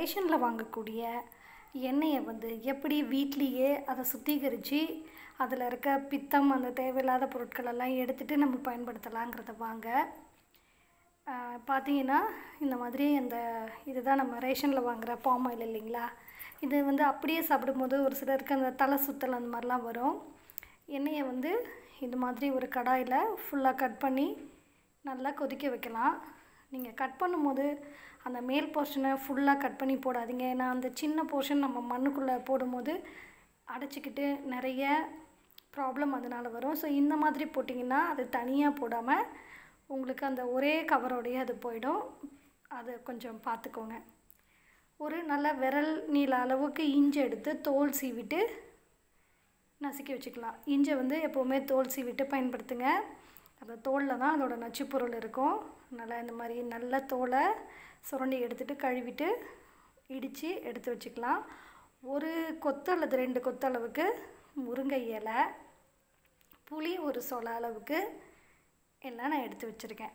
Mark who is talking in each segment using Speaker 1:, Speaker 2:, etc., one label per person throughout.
Speaker 1: ரேஷனில் வாங்கக்கூடிய எண்ணெயை வந்து எப்படி வீட்லேயே அதை சுத்திகரித்து அதில் இருக்க பித்தம் அந்த தேவையில்லாத பொருட்களெல்லாம் எடுத்துகிட்டு நம்ம பயன்படுத்தலாங்கிறத வாங்க ஆஹ் பார்த்தீங்கன்னா இந்த மாதிரி அந்த இதுதான் நம்ம ரேஷனில் வாங்குகிற பாம் ஆயில் இல்லைங்களா இது வந்து அப்படியே சாப்பிடும்போது ஒரு சிலருக்கு அந்த தலை சுத்தல் அந்த மாதிரிலாம் வரும் எண்ணெயை வந்து இந்த மாதிரி ஒரு கடாயில் ஃபுல்லாக கட் பண்ணி நல்லா கொதிக்க வைக்கலாம் நீங்கள் கட் பண்ணும்போது அந்த மேல் போர்ஷனை ஃபுல்லாக கட் பண்ணி போடாதீங்க ஏன்னா அந்த சின்ன போர்ஷன் நம்ம மண்ணுக்குள்ளே போடும்போது அடைச்சிக்கிட்டு நிறைய ப்ராப்ளம் அதனால் வரும் ஸோ இந்த மாதிரி போட்டிங்கன்னா அது தனியாக போடாமல் உங்களுக்கு அந்த ஒரே கவரோடையே அது போயிடும் அதை கொஞ்சம் பார்த்துக்கோங்க ஒரு நல்ல விரல் நீள அளவுக்கு இஞ்சி எடுத்து தோல் சீவிட்டு நசுக்கி வச்சுக்கலாம் இஞ்சை வந்து எப்போவுமே தோல் சீவிட்டு பயன்படுத்துங்க அந்த தோலில் தான் அதோட நச்சுப்பொருள் இருக்கும் நல்லா இந்த மாதிரி நல்ல தோலை சுரண்டி எடுத்துட்டு கழுவிட்டு இடித்து எடுத்து வச்சுக்கலாம் ஒரு கொத்து அல்லது ரெண்டு கொத்து அளவுக்கு முருங்கை இலை புளி ஒரு சொல அளவுக்கு எல்லாம் நான் எடுத்து வச்சுருக்கேன்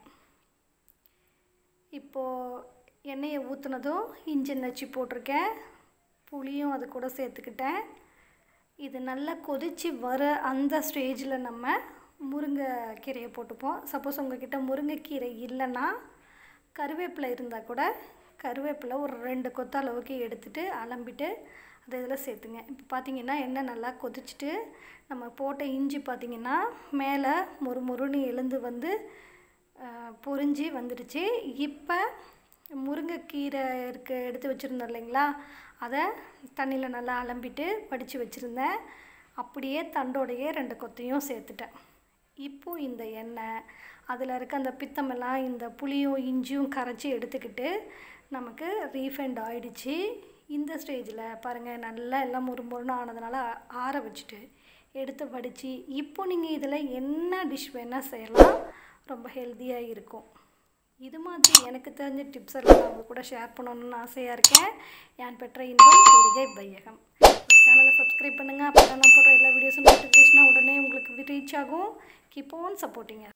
Speaker 1: இப்போது எண்ணெயை ஊற்றுனதும் இஞ்சி நச்சு போட்டிருக்கேன் புளியும் அது கூட சேர்த்துக்கிட்டேன் இது நல்லா கொதித்து வர அந்த ஸ்டேஜில் நம்ம முருங்கைக்கீரையை போட்டுப்போம் சப்போஸ் உங்ககிட்ட முருங்கைக்கீரை இல்லைன்னா கருவேப்பிலை இருந்தால் கூட கருவேப்பிலை ஒரு ரெண்டு கொத்த அளவுக்கு எடுத்துட்டு அலம்பிட்டு அதை இதில் சேர்த்துங்க இப்போ பார்த்தீங்கன்னா எண்ணெய் நல்லா கொதிச்சுட்டு நம்ம போட்ட இஞ்சி பார்த்திங்கன்னா மேலே மொறு மொறுன்னு எழுந்து வந்து அஹ், பொரிஞ்சு வந்துடுச்சு இப்போ முருங்கைக்கீரை இருக்க எடுத்து வச்சுருந்தோம் இல்லைங்களா அதை தண்ணியில் நல்லா அலம்பிட்டு வடித்து வச்சுருந்தேன் அப்படியே தண்டோடையே ரெண்டு கொத்தையும் சேர்த்துட்டேன் இப்போ இந்த எண்ணெய் அதில் இருக்க அந்த பித்தமெல்லாம் இந்த புளியும் இஞ்சியும் கரைச்சி எடுத்துக்கிட்டு நமக்கு ரீஃபைண்ட் ஆயிடுச்சு இந்த ஸ்டேஜில் பாருங்கள் நல்லா எல்லாம் முறுமுறுன்னு ஆனதுனால ஆற வச்சுட்டு எடுத்து வடித்து இப்போ நீங்கள் இதில் என்ன டிஷ் வேணால் செய்யலாம் ரொம்ப ஹெல்த்தியாக இருக்கும் இது மாதிரி எனக்கு தெரிஞ்ச டிப்ஸ் எல்லாம் நான் உங்க கூட ஷேர் பண்ணணும்னு ஆசையாக இருக்கேன் யான் பெற்ற இன்பம் பெருகை வையகம் இந்த சேனலை சப்ஸ்கிரைப் பண்ணுங்கள் அப்போ தான் நான் போடுற எல்லா வீடியோஸும் நோட்டிஃபிகேஷனாக உடனே உங்களுக்கு ரீச் ஆகும் கீப் ஆன் சப்போர்ட்டிங்க